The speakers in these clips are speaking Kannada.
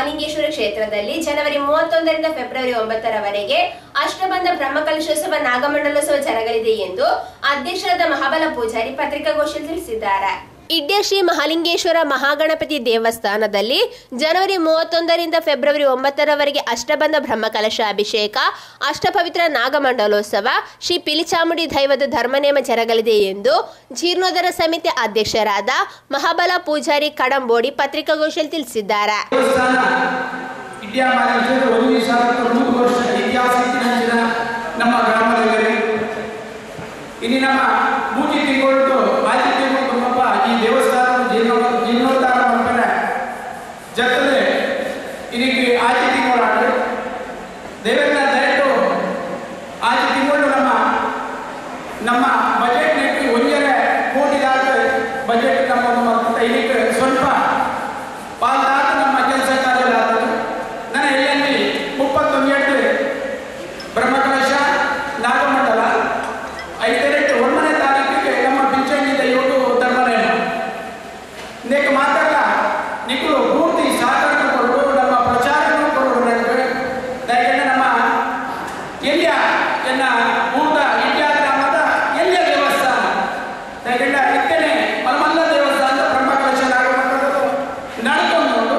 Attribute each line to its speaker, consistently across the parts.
Speaker 1: ಮಹಾಲಿಂಗೇಶ್ವರ ಕ್ಷೇತ್ರದಲ್ಲಿ ಜನವರಿ ಮೂವತ್ತೊಂದರಿಂದ ಫೆಬ್ರವರಿ ಒಂಬತ್ತರವರೆಗೆ ಅಷ್ಟಬಂಧ ಬ್ರಹ್ಮಕಲಶೋತ್ಸವ ನಾಗಮಂಡಲೋತ್ಸವ ಜರಗಲಿದೆ ಎಂದು ಅಧ್ಯಕ್ಷರಾದ ಮಹಾಬಲ ಪೂಜಾರಿ ಪತ್ರಿಕಾಗೋಷ್ಠಿಯಲ್ಲಿ ತಿಳಿಸಿದ್ದಾರೆ ಇಡ್ಯ ಶ್ರೀ ಮಹಾಲಿಂಗೇಶ್ವರ ಮಹಾಗಣಪತಿ ದೇವಸ್ಥಾನದಲ್ಲಿ ಜನವರಿ ಮೂವತ್ತೊಂದರಿಂದ ಫೆಬ್ರವರಿ ಒಂಬತ್ತರವರೆಗೆ ಅಷ್ಟಬಂಧ ಬ್ರಹ್ಮಕಲಶ ಅಭಿಷೇಕ ಅಷ್ಟಪವಿತ್ರ ನಾಗಮಂಡಲೋತ್ಸವ ಶ್ರೀ ಪಿಲಿಚಾಮುಡಿ ದೈವದ ಧರ್ಮನೇಮ ಜರಗಲಿದೆ ಎಂದು ಜೀರ್ಣೋದ್ಧಾರ ಸಮಿತಿ ಅಧ್ಯಕ್ಷರಾದ ಮಹಾಬಲ ಪೂಜಾರಿ ಕಡಂಬೋಡಿ ಪತ್ರಿಕಾಗೋಷ್ಠಿಯಲ್ಲಿ ತಿಳಿಸಿದ್ದಾರೆ
Speaker 2: ದೇವಸ್ಥಾನ ಇಂಡಿಯಾ ಮ್ಯಾನೇಜರ್ ಒಂದು ಸಾವಿರದ ನೂರು ವರ್ಷ ಇತಿಹಾಸ ಇತ್ತಿನ ನಮ್ಮ ಗ್ರಾಮದಲ್ಲಿ ಇನ್ನು ನಮ್ಮ ಮೂಜಿ ತಿಂಗಳು ಆದಿ ತಿಂಗಳು ತುಂಬಪ್ಪ ಈ ದೇವಸ್ಥಾನ ಜೀರ್ಣೋ ಜೀರ್ಣೋದ್ಧಾರ ಮಾಡ್ತಾರೆ ಜೊತೆಗೆ ಇದಕ್ಕೆ ಆದಿ ತಿಂಗಳು ದೇವೇಂದ್ರ ದಯಟು ಆದಿ ತಿಂಗಳು ನಮ್ಮ ನಮ್ಮ ಬಜೆಟ್ ನೆಟ್ಟಿ ಒಂದೆರಡು ಕೋಟಿದಾದ ಬಜೆಟ್ ನಮ್ಮ ನಮ್ಮ ಇದಕ್ಕೆ ಸ್ವಲ್ಪ ಪಾಲ್ದಾದ ನಮ್ಮ ಕೆಲಸ ಕಾರ್ಯಗಳಾದವು ನನ್ನ ಎಲ್ಲಿ ಮುಪ್ಪತ್ತೊಂದು ಎಂಟು ಬ್ರಹ್ಮಕಲಶ ನಾಗಮಂಡಲ ಐದೆರಡು ಒಂದನೇ ತಾರೀಕಿಗೆ ನಮ್ಮ ಪಿಂಚಣಿ ದೈವಗಳು ಧರ್ಮನೇಮ ನೇಕ ಮಾತಾಡ ನಿಖಲು ಪೂರ್ತಿ ಸಹಕಾರ ಕೊಡು ನಮ್ಮ ಪ್ರಚಾರನೂ ಕೊಡು ದಯವಿಟ್ಟು ನಮ್ಮ ಎಲ್ಲಿಯ ಎನ್ನ ಊಟ ಇಂಡಿಯಾ ಗ್ರಾಮದ ಎಲ್ಲಿಯ ದೇವಸ್ಥಾನ ದಯವಿಟ್ಟು ಇತ್ತನೆ ಮಲ್ಮಲ್ಲ ದೇವಸ್ಥಾನ ಬ್ರಹ್ಮಕಲಶ ನಾಗಮಂಡಲದ್ದು ನಡ್ಕೊಂಡು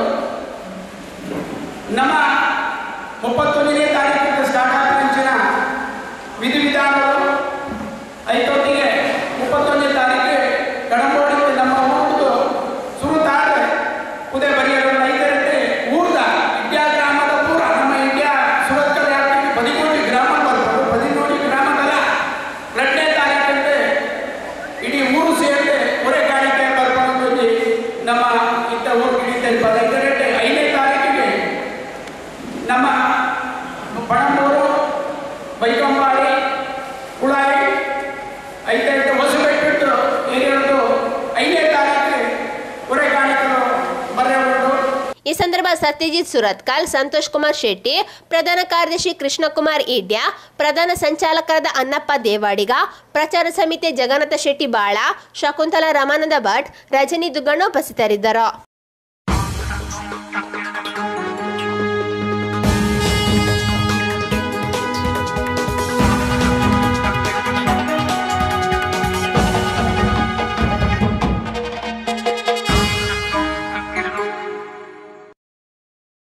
Speaker 2: ನಮ್ಮ ಮುಪ್ಪತ್ತೊಂದನೇ ತಾರೀಕಿಗೆ ಸ್ಟಾರ್ಟ್ ಆಗಿನ ವಿಧಿವಿಧಾನಗಳು ಐದೊತ್ತಿಗೆ ಮುಪ್ಪತ್ತೊಂದನೇ ತಾರೀಕಿಗೆ ಕಡಂಬೋಡಿ ನಮ್ಮ ಊಟದು ಸುರುತಾದ್ರೆ ಉದಯ ಬರಿಯರು ಐದರಂತೆ ಊರ್ದ ಇಂಡಿಯಾ ಗ್ರಾಮದ ಪೂರ ನಮ್ಮ ಇಂಡಿಯಾ ಸುರತ್ಕಲ್ ವ್ಯಾಪ್ತಿಗೆ ಬದಿಗೋಡಿ ಗ್ರಾಮ ಬರ್ಬೋದು ಬದಿಗೋಡಿ ಗ್ರಾಮದಲ್ಲ ಎರಡನೇ ತಾರೀಕಂತೆ ಇಡೀ ಊರು ಸೇರಿ ಒರೆ ಕಾಣಿಕೆ ಬರ್ಕೊಂಡು ಹೋಗಿ ನಮ್ಮ ಇಂಥ ಊರು ಹಿಡಿತಾರೆ ಐದರಂತೆ ಐದನೇ ತಾರೀಕಿಗೆ ನಮ್ಮ ಪಣಂಬೂರು ಬೈಕಂಬಾಡಿ ಕುಳಾಯಿ ಐದೆಂಟು ಹೊಸಬೆಟ್ಟು ಏರಿಯಾದು ಐದನೇ ತಾರೀಕಿಗೆ ಒರೆ ಕಾಣಿಕರು ಬರೆಯ ಉಂಟು
Speaker 1: ಈ ಸಂದರ್ಭ ಸತ್ಯಜಿತ್ ಸುರತ್ಕಲ್ ಸಂತೋಷ್ ಕುಮಾರ್ ಶೆಟ್ಟಿ ಪ್ರಧಾನ ಕಾರ್ಯದರ್ಶಿ ಕೃಷ್ಣಕುಮಾರ್ ಈಡ್ಯ ಪ್ರಧಾನ ಸಂಚಾಲಕರಾದ ಅನ್ನಪ್ಪ ದೇವಾಡಿಗ ಪ್ರಚಾರ ಸಮಿತಿ ಜಗನ್ನಾಥ ಶೆಟ್ಟಿ ಬಾಳ ಶಕುಂತಲಾ ರಮಾನಂದ ಭಟ್ ರಜನಿ ದುಗ್ಗಣ್ಣ ಉಪಸ್ಥಿತರಿದ್ದರು